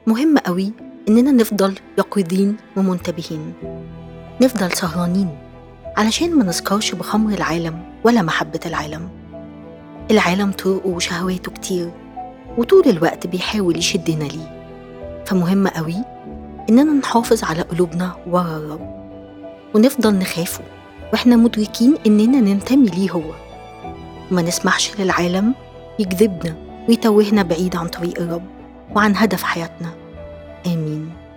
مهم قوي إننا نفضل يقظين ومنتبهين نفضل سهرانين علشان ما نسكرش بخمر العالم ولا محبة العالم العالم طرقه وشهواته كتير وطول الوقت بيحاول يشدنا ليه فمهم قوي إننا نحافظ على قلوبنا ورا الرب ونفضل نخافه وإحنا مدركين إننا ننتمي ليه هو وما نسمحش للعالم يجذبنا ويتوهنا بعيد عن طريق الرب وعن هدف حياتنا آمين